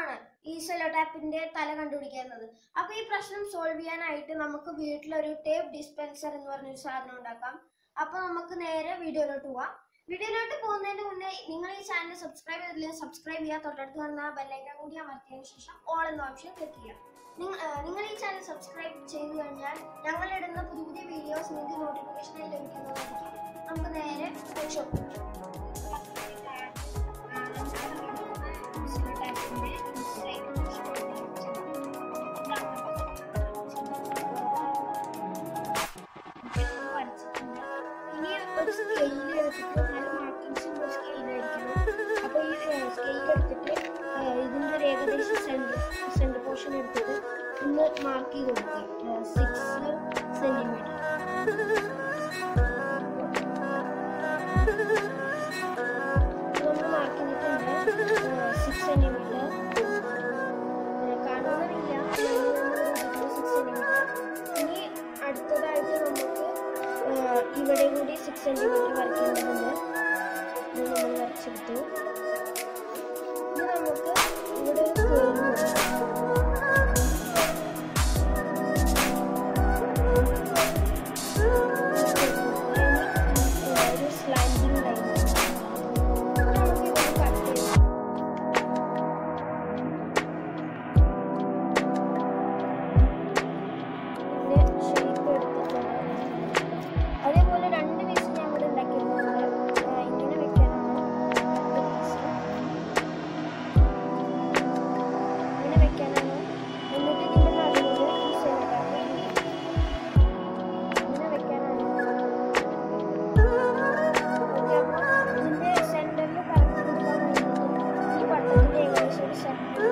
പ്രശ്നമാണ് ഈ സെല്ലോ ടാപ്പിന്റെ തല കണ്ടുപിടിക്കുന്നത് അപ്പൊ ഈ പ്രശ്നം സോൾവ് ചെയ്യാനായിട്ട് നമുക്ക് വീട്ടിലൊരു ടേപ്പ് ഡിസ്പെൻസർ എന്ന് പറഞ്ഞൊരു സാധനം ഉണ്ടാക്കാം അപ്പൊ നമുക്ക് നേരെ വീഡിയോയിലോട്ട് പോവാം വീഡിയോയിലോട്ട് പോകുന്നതിന് മുന്നേ നിങ്ങൾ ഈ ചാനൽ സബ്സ്ക്രൈബ് ചെയ്തില്ലെങ്കിൽ സബ്സ്ക്രൈബ് ചെയ്യുക തൊട്ടടുത്ത് കാണുന്ന ബെല്ലൈക്കൺ കൂടി അമർത്തിയതിനു ശേഷം ഓൾ എന്ന ഓപ്ഷൻ ക്ലിക്ക് ചെയ്യുക നിങ്ങ- ആ, നിങ്ങൾ ഈ ചാനൽ സബ്സ്ക്രൈബ് ചെയ്ത് കഴിഞ്ഞാൽ ഞങ്ങൾ ഇടുന്ന പുതിയ പുതിയ വീഡിയോസ് നിങ്ങൾക്ക് നോട്ടിഫിക്കേഷൻ ലഭിക്കുന്നതായിരിക്കും നമുക്ക് നേരെ വർക്ക്ഷോപ്പിൽ ഇനി ഒരു സ്കെയിൽ എടുത്തിട്ട് നല്ല മാർക്കിങ്സ് ഉള്ള സ്കെയിലായിരിക്കണം അപ്പോൾ ഈ സ്കെയിൽ എടുത്തിട്ട് ആ, ഇതിൻ്റെ ഒരു ഏകദേശം സെൻറ്റർ സെൻറ്റർ പോർഷൻ എടുത്തിട്ട് ഒന്ന് മാർക്ക് ചെയ്ത് കൊടുക്കുക സിക്സ് സെൻറ്റിമീറ്റർ നമ്മൾ മാർക്ക് ചെയ്തിട്ടുണ്ട് സിക്സ് സെൻറ്റിമീറ്റർ കാണുന്നറിയില്ല സിക്സ് സെൻറ്റിമീറ്റർ ഇനി അടുത്തതായിട്ട് നമുക്ക് ആ, ഇവിടെ കൂടി സിക്സ് സെൻറ്റിമീറ്റർ വരയ്ക്കേണ്ടതുണ്ട് ഇത് നമ്മൾ വരച്ചെടുത്തു ഇനി നമുക്ക് ഇവിടെ ഒരു curve കൊടുക്കാം. ഒരു സ്ലാൻഡിങ് ലൈൻ നമുക്ക് ഇതൊന്ന് കട്ട് ചെയ്യാം ഇതിന്റെ ഷേപ്പ് എടുത്തിട്ടുണ്ട് അതേപോലെ രണ്ട് പീസ് ഞാൻ ഇവിടെ ഉണ്ടാക്കിയിട്ടുണ്ട് ആ, ഇങ്ങനെ വെക്കാനാണ് രണ്ട് പീസ് ഇങ്ങനെ വെക്കാനാണ് എന്നിട്ട് ഇതിന്റെ നടുവില് ഈ സെൻറ്റർ ഇങ്ങനെ വെക്കാനാണ് ഓക്കെ അപ്പോൾ ഇതിന്റെ സെന്ററിൽ കറക്റ്റ് കൊടുക്കാൻ വേണ്ടിയിട്ട് ഈ പട്ടത്തിന്റെ ഏകദേശം ഒരു സെന്റർ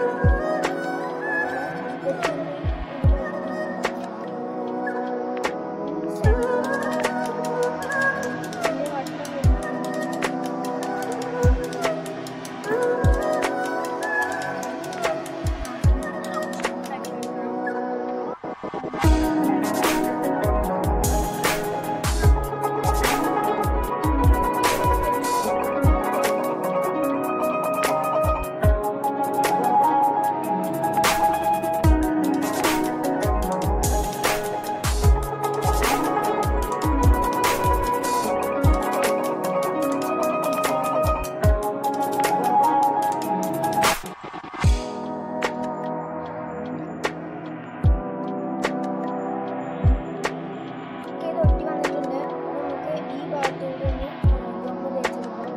ഇത് ഒട്ടി വന്നിട്ടുണ്ട് നമുക്ക് ഈ ഭാഗത്തോട് ഒന്ന് ഗമ്മ് വെച്ചെടുക്കാം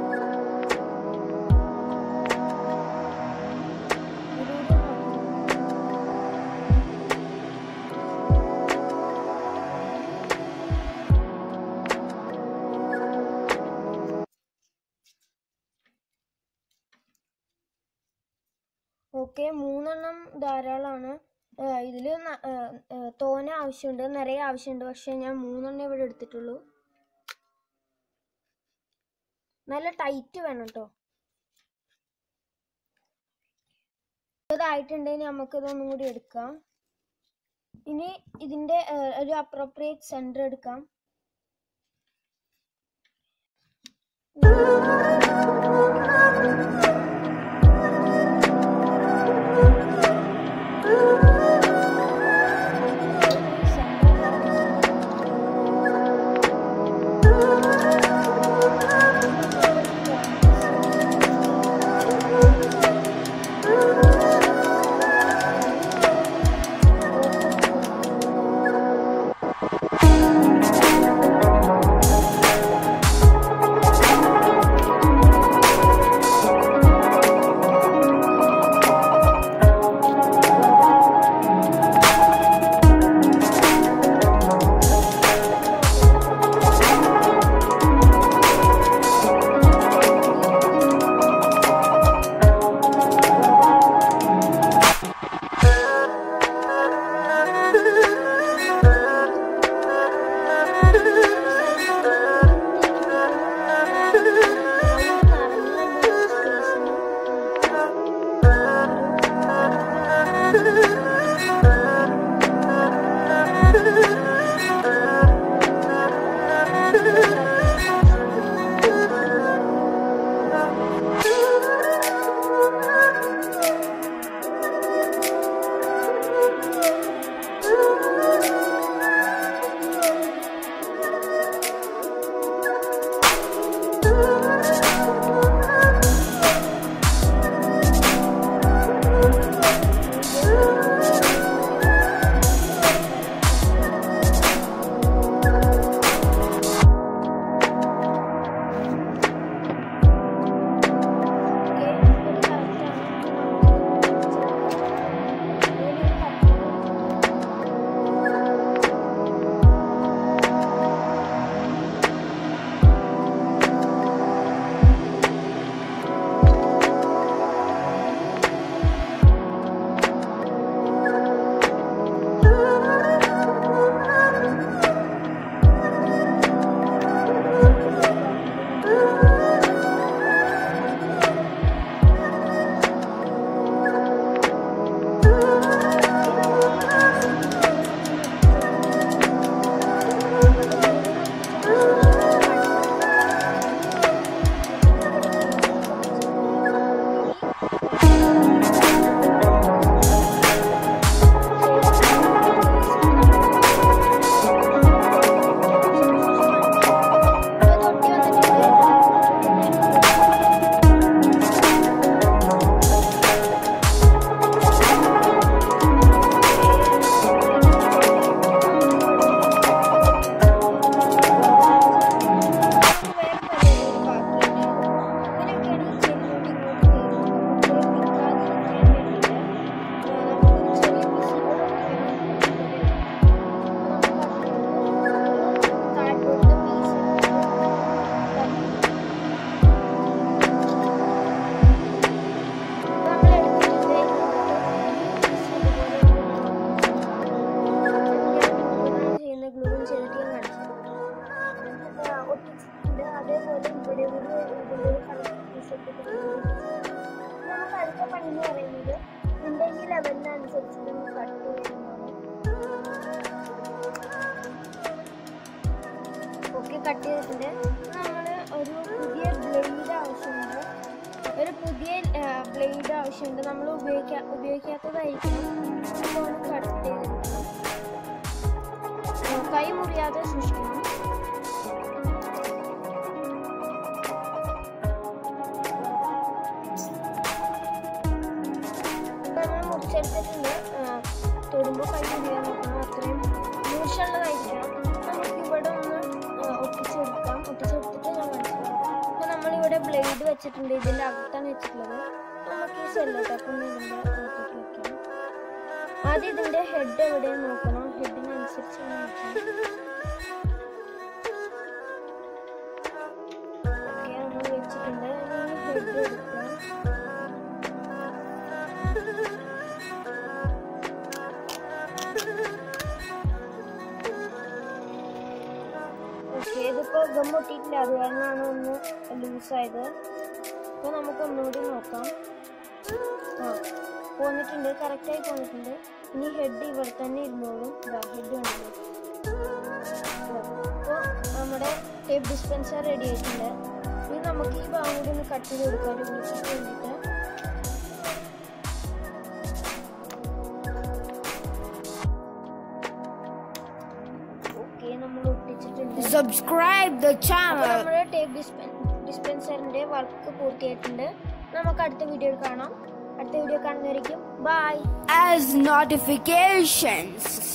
ഇതിലൂടെ നോക്കാം. ഓക്കെ മൂന്നെണ്ണം ധാരാളമാണ് ഇതിൽ തോനെ ആവശ്യമുണ്ട് നിറയെ ആവശ്യമുണ്ട് പക്ഷെ ഞാൻ മൂന്നെണ്ണം ഇവിടെ എടുത്തിട്ടുള്ളൂ നല്ല ടൈറ്റ് വേണം കേട്ടോ ഇതായിട്ടുണ്ടെങ്കിൽ നമുക്കിതൊന്നും കൂടി എടുക്കാം ഇനി ഇതിൻ്റെ ഒരു അപ്രോപ്രിയേറ്റ് സെൻറ്റർ എടുക്കാം കട്ട് ചെയ്തിട്ടുണ്ട് നമ്മൾ ഒരു പുതിയ ബ്ലേഡ് ആവശ്യമുണ്ട് ഒരു പുതിയ ബ്ലേഡ് ആവശ്യമുണ്ട് നമ്മൾ ഉപയോഗിക്കാ ഉപയോഗിക്കാത്തതായിരിക്കും നമ്മൾ കട്ട് ചെയ്തെടുക്കാം ആ, കൈ മുറിയാതെ സൂക്ഷിക്കണം നമ്മൾ മുറിച്ചെടുത്തിട്ടുണ്ട് തൊടുമ്പോൾ കൈ മുറിയാൻ നോക്കണം അത്രയും മൂർച്ചയുള്ളതായിരിക്കണം നമുക്ക് ഇവിടെ ഒന്ന് ആ, ഒട്ടിച്ചെടുക്കാം ഒട്ടിച്ചെടുത്തിട്ട് ഞാൻ മനസ്സിലാക്കാം അപ്പോൾ നമ്മളിവിടെ ബ്ലേഡ് വെച്ചിട്ടുണ്ട് ഇതിൻ്റെ അകത്താണ് വെച്ചിട്ടുള്ളത് നമുക്ക് ഈ സെല്ലോ ടപ്പ് ഒന്ന് ഇതിൻ്റെ അകത്തേക്ക് വെക്കാം ആദ്യം ഇതിൻ്റെ ഹെഡ് എവിടെയെന്ന് നോക്കണം ഹെഡിനനുസരിച്ച് ഓക്കെ നമ്മൾ വെച്ചിട്ടുണ്ട് ഹെഡ് എടുക്കാം ഓക്കെ ഇതിപ്പോ ഗം പൊട്ടിയിട്ടില്ല അത് കാരണമാണ് ഒന്ന് ലൂസായത് അപ്പോൾ നമുക്ക് ഒന്നുകൂടി നോക്കാം ആ പോന്നിട്ടുണ്ട് കറക്റ്റായി പോന്നിട്ടുണ്ട് ഇനി ഹെഡ് ഇവിടെ തന്നെ ഇരുന്നോളും ഇതാ ഹെഡ് കണ്ടില്ലേ അപ്പോൾ നമ്മുടെ ടേപ്പ് ഡിസ്പെൻസർ റെഡി ആയിട്ടുണ്ട് ഇനി നമുക്ക് ഈ ഭാഗം കൂടി ഒന്ന് കട്ട് ചെയ്ത് കൊടുക്കാം ഒരു വൃത്തിക്ക് വേണ്ടിയിട്ട് ഓക്കെ നമ്മൾ ഒട്ടിച്ചിട്ടുണ്ട് Subscribe the അപ്പോൾ channel. നമ്മുടെ ടേപ്പ് ഡിസ്പെൻ ഡിസ്പെൻസറിന്റെ വർക്ക് പൂർത്തിയായിട്ടുണ്ട് നമുക്ക് അടുത്ത വീഡിയോയിൽ കാണാം അടുത്ത വീഡിയോ കാണുന്നതായിരിക്കും ബൈ As notifications.